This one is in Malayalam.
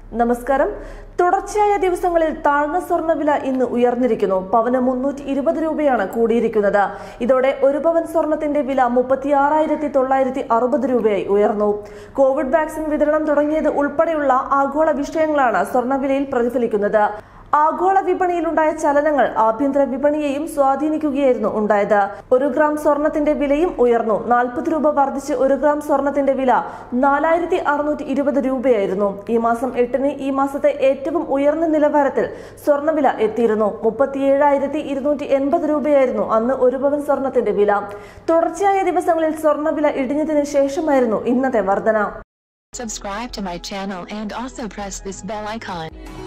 നമസ്കാരം തുടർച്ചയായ ദിവസങ്ങളിൽ താഴ്ന്ന സ്വർണ്ണവില ഇന്ന് ഉയർന്നിരിക്കുന്നു പവന് മുന്നൂറ്റി ഇരുപത് രൂപയാണ് കൂടിയിരിക്കുന്നത് ഇതോടെ ഒരു പവൻ സ്വർണത്തിന്റെ വില മുപ്പത്തിയാറായിരത്തി തൊള്ളായിരത്തി അറുപത് രൂപയായി ഉയർന്നു കോവിഡ് വാക്സിൻ വിതരണം തുടങ്ങിയത് ഉൾപ്പെടെയുള്ള ആഗോള വിഷയങ്ങളാണ് സ്വർണ്ണവിലയിൽ പ്രതിഫലിക്കുന്നത് ആഗോള വിപണിയിലുണ്ടായ ചലനങ്ങൾ ആഭ്യന്തര വിപണിയെയും സ്വാധീനിക്കുകയായിരുന്നു ഉണ്ടായത് ഒരു ഗ്രാം സ്വർണത്തിന്റെ വിലയും ഉയർന്നു നാൽപ്പത് രൂപ വർദ്ധിച്ച് ഒരു ഗ്രാം സ്വർണത്തിന്റെ വില നാലായിരത്തി അറുന്നൂറ്റി ഇരുപത് രൂപയായിരുന്നു ഈ മാസം എട്ടിന് ഈ മാസത്തെ ഏറ്റവും ഉയർന്ന നിലവാരത്തിൽ സ്വർണ്ണവില എത്തിയിരുന്നു മുപ്പത്തിയേഴായിരത്തി ഇരുന്നൂറ്റി എൺപത് രൂപയായിരുന്നു അന്ന് ഒരു പവൻ സ്വർണത്തിന്റെ വില തുടർച്ചയായ ദിവസങ്ങളിൽ സ്വർണ്ണവില ഇടിഞ്ഞതിനു ശേഷമായിരുന്നു ഇന്നത്തെ വർധന Subscribe to my channel and also press this bell icon.